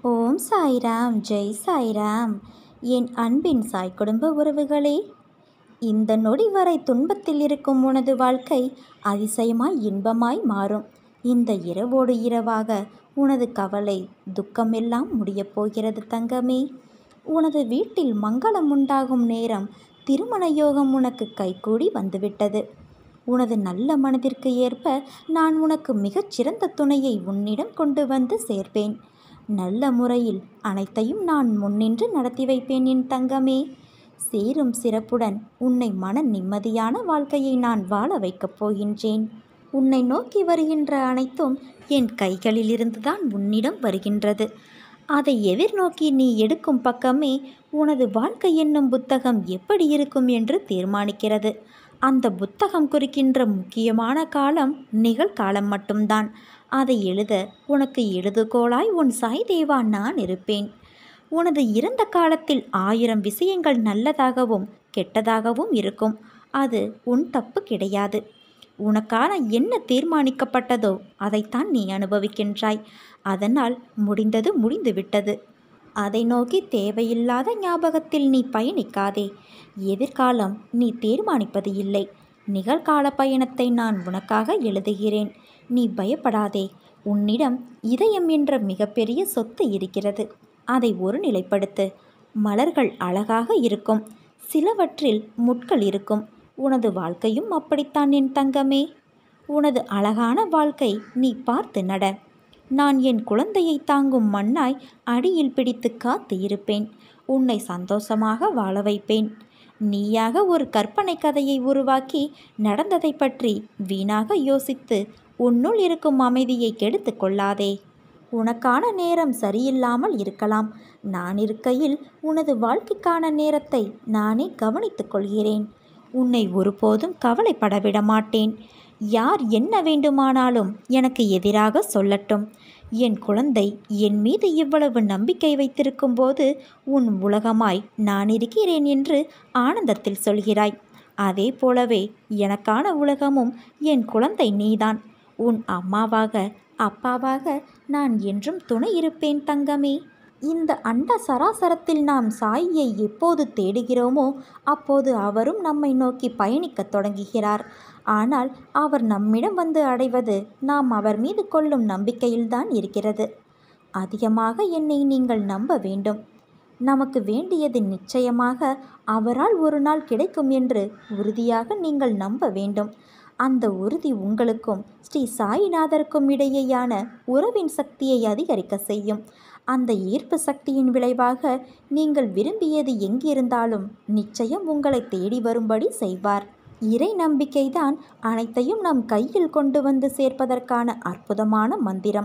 ஓம் சாய்ராம் ஜெய் சாய்ராம் என் அன்பின் சாய் குடும்ப உறவுகளே இந்த நொடி வரை துன்பத்தில் இருக்கும் உனது வாழ்க்கை அதிசயமாய் இன்பமாய் மாறும் இந்த இரவோடு இரவாக உனது கவலை துக்கமெல்லாம் முடியப் போகிறது தங்கமே உனது வீட்டில் மங்களம் உண்டாகும் நேரம் திருமண யோகம் உனக்கு கைகூடி வந்துவிட்டது உனது நல்ல மனதிற்கு ஏற்ப நான் உனக்கு மிகச்சிறந்த துணையை உன்னிடம் கொண்டு வந்து சேர்ப்பேன் நல்ல முறையில் அனைத்தையும் நான் முன்னின்று நடத்தி வைப்பேன் என் தங்கமே சீரும் சிறப்புடன் உன்னை மன நிம்மதியான வாழ்க்கையை நான் வாழ வைக்கப் போகின்றேன் உன்னை நோக்கி வருகின்ற அனைத்தும் என் கைகளிலிருந்து தான் உன்னிடம் வருகின்றது அதை எதிர்நோக்கி நீ எடுக்கும் பக்கமே உனது வாழ்க்கை என்னும் புத்தகம் எப்படி இருக்கும் என்று தீர்மானிக்கிறது அந்த புத்தகம் குறிக்கின்ற முக்கியமான காலம் நிகழ்காலம் மட்டும்தான் அதை எழுத உனக்கு எழுதுகோளாய் உன் சாய் தேவா நான் இருப்பேன் உனது இறந்த காலத்தில் ஆயிரம் விஷயங்கள் நல்லதாகவும் கெட்டதாகவும் இருக்கும் அது உன் தப்பு கிடையாது உனக்கான என்ன தீர்மானிக்கப்பட்டதோ அதைத்தான் நீ அனுபவிக்கின்றாய் அதனால் முடிந்தது முடிந்துவிட்டது அதை நோக்கி தேவையில்லாத ஞாபகத்தில் நீ பயணிக்காதே எதிர்காலம் நீ தீர்மானிப்பது இல்லை நிகழ்கால பயணத்தை நான் உனக்காக எழுதுகிறேன் நீ பயப்படாதே உன்னிடம் இதயம் என்ற மிகப்பெரிய சொத்து இருக்கிறது அதை ஒரு நிலைப்படுத்து மலர்கள் அழகாக இருக்கும் சிலவற்றில் முட்கள் இருக்கும் உனது வாழ்க்கையும் அப்படித்தான் என் தங்கமே உனது அழகான வாழ்க்கை நீ பார்த்து நட நான் என் குழந்தையை தாங்கும் மண்ணாய் அடியில் பிடித்து காத்து இருப்பேன் உன்னை சந்தோஷமாக வாழ வைப்பேன் நீயாக ஒரு கற்பனை கதையை உருவாக்கி நடந்ததை பற்றி வீணாக யோசித்து உன்னுள் இருக்கும் அமைதியை கெடுத்து கொள்ளாதே உனக்கான நேரம் சரியில்லாமல் இருக்கலாம் நான் இருக்கையில் உனது வாழ்க்கைக்கான நேரத்தை நானே கவனித்துக் கொள்கிறேன் உன்னை ஒருபோதும் கவலைப்பட விட மாட்டேன் யார் என்ன வேண்டுமானாலும் எனக்கு எதிராக சொல்லட்டும் என் குழந்தை என் மீது இவ்வளவு நம்பிக்கை வைத்திருக்கும் போது உன் உலகமாய் நான் இருக்கிறேன் என்று ஆனந்தத்தில் சொல்கிறாய் அதே போலவே எனக்கான உலகமும் என் குழந்தை நீதான் உன் அம்மாவாக அப்பாவாக நான் என்றும் துணை இருப்பேன் தங்கமே இந்த அண்ட சராசரத்தில் நாம் சாயியை எப்போது தேடுகிறோமோ அப்போது அவரும் நம்மை நோக்கி பயணிக்கத் தொடங்குகிறார் ஆனால் அவர் நம்மிடம் வந்து அடைவது நாம் அவர் மீது கொள்ளும் நம்பிக்கையில்தான் இருக்கிறது அதிகமாக என்னை நீங்கள் நம்ப வேண்டும் நமக்கு வேண்டியது நிச்சயமாக அவரால் ஒரு நாள் கிடைக்கும் என்று உறுதியாக நீங்கள் நம்ப வேண்டும் அந்த உறுதி உங்களுக்கும் ஸ்ரீ சாயிநாதருக்கும் இடையேயான உறவின் சக்தியை அதிகரிக்க செய்யும் அந்த ஈர்ப்பு சக்தியின் விளைவாக நீங்கள் விரும்பியது எங்கிருந்தாலும் நிச்சயம் உங்களை தேடி வரும்படி செய்வார் இறை நம்பிக்கைதான் அனைத்தையும் நம் கையில் கொண்டு வந்து சேர்ப்பதற்கான அற்புதமான மந்திரம்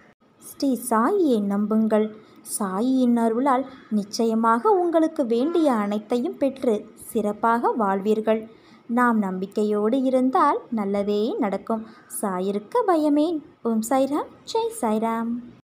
ஸ்ரீ சாயியை நம்புங்கள் சாயியின் அருளால் நிச்சயமாக உங்களுக்கு வேண்டிய அனைத்தையும் பெற்று சிறப்பாக வாழ்வீர்கள் நாம் நம்பிக்கையோடு இருந்தால் நல்லதே நடக்கும் சாயிருக்க பயமேன் ஓம் சாய்ராம் ஜெய் சாய்ராம்